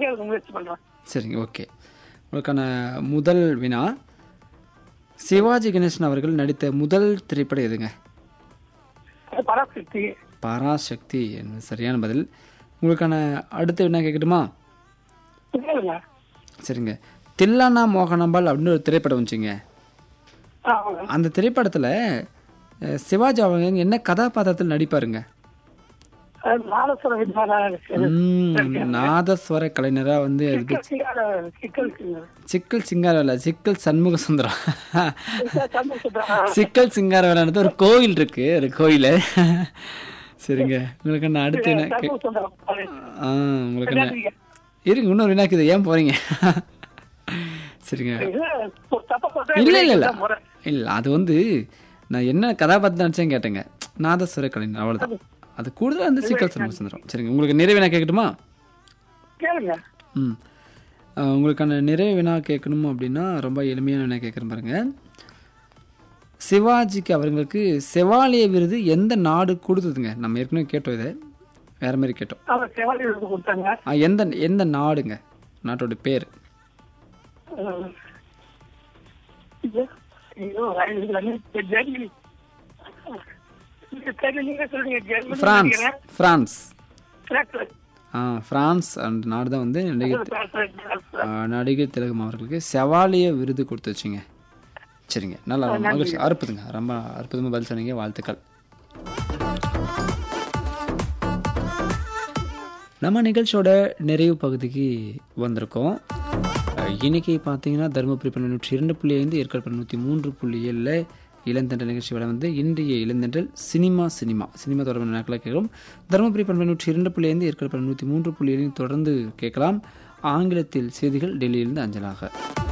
கேளுங்க முயற்சி பண்றேன் சரிங்க ஓகே உங்களுக்கான முதல் வினா சிவாஜி கணேசன் அவர்கள் நடித்த முதல் திரைப்படம் எதுங்க அது பராசக்தி பராசக்தி என்பது சரியான பதில் உங்களுக்கான அடுத்த வினா கேட்கட்டுமா கேளுங்க சரிங்க தில்லானா மோகனாம்பாள் அப்படின்னு ஒரு திரைப்படம் வந்துச்சுங்க ஆ, ஆமாங்க. அந்த திரைப்படத்தில் அஹ், சிவாஜி அவங்க என்ன கதாபாத்திரத்தில் நடிப்பாருங்க அது நாதஸ்வர வித்வானா இருக்கு. ம், நாதஸ்வர கலைஞராக வந்து அதுக்கு சிக்கல் சிங்கார சிக்கல் சிங்கார சிக்கல் சிங்காரவேலா சிக்கல் சண்முக சுந்தரம் சந்தோஷம் சிக்கல் சிங்காரவேலானது ஒரு கோயில் இருக்கு ஒரு கோயில் சரிங்க உங்களுக்கு நான் அடுத்து என்ன கே- சுந்தரம் ஆ உங்களுக்கு என்ன இருங்க இன்னொரு வினாக்குது ஏன் போறீங்க சரிங்க தப்பா சொல்றேன் இல்ல இல்ல இல்ல இல்ல அது வந்து நான் என்ன கதாபாத்திரம் நினைச்சேன் கேட்டேங்க நாதஸ்வர கலைஞர் அவ்வளவுதான் அது கூடுதலா வந்து சிக்கல் சண்முக சுந்தரம் சரிங்க உங்களுக்கு நிறைவு வினா கேட்கட்டுமா கேளுங்க ம் அஹ், உங்களுக்கான நிறைவு வினா கேட்கணும் அப்படின்னா ரொம்ப எளிமையான வினா கேட்குறேன் பாருங்க சிவாஜிக்கு அவர்களுக்கு செவாலிய விருது எந்த நாடு கொடுத்ததுங்க நம்ம ஏற்கனவே கேட்டோம் இதை வேற மாதிரி கேட்டோம் அவர் செவாலி விருது கொடுத்தாங்க ஆ, எந்த எந்த நாடுங்க நாட்டோட பேர் அஹ், ஐயோ, ஐயோ, ஐயோ, ஜெர்மனி நீங்க தெரியல, நீங்க சொல்றீங்க ஜெர்மனி பிரான்ஸ் நினைக்கிறேன். France France. ஆ பிரான்ஸ் அந்த நாடு தான் வந்து நடிகர் பிரான்ஸ், பிரான்ஸ். ஆ, நடிகர் திலகம் அவர்களுக்கு செவாலிய விருது கொடுத்து வச்சுங்க சரிங்க நல்லா மகிழ்ச்சி அற்புதங்க ரொம்ப அற்புதமாக பதில் சொன்னீங்க வாழ்த்துக்கள் நம்ம நிகழ்ச்சியோட நிறைவு பகுதிக்கு வந்திருக்கோம் அஹ், இன்னைக்கு பார்த்தீங்கன்னா தருமபுரி பன்னெண்டு நூற்றி இரண்டு புள்ளி ஐந்து ஏற்காடு நூற்றி மூன்று புள்ளி ஏழில் இளந்தண்டல் நிகழ்ச்சியோட வந்து இன்றைய இளந்தண்டல் சினிமா சினிமா சினிமா தொடர்பான நாட்களை கேட்கிறோம் தருமபுரி பன்னெண்டு நூற்றி இரண்டு புள்ளி ஐந்து ஏற்காடு நூற்றி மூன்று புள்ளி ஏழில் தொடர்ந்து கேட்கலாம் ஆங்கிலத்தில் செய்திகள் டெல்லியிலிருந்து அஞ்சலாக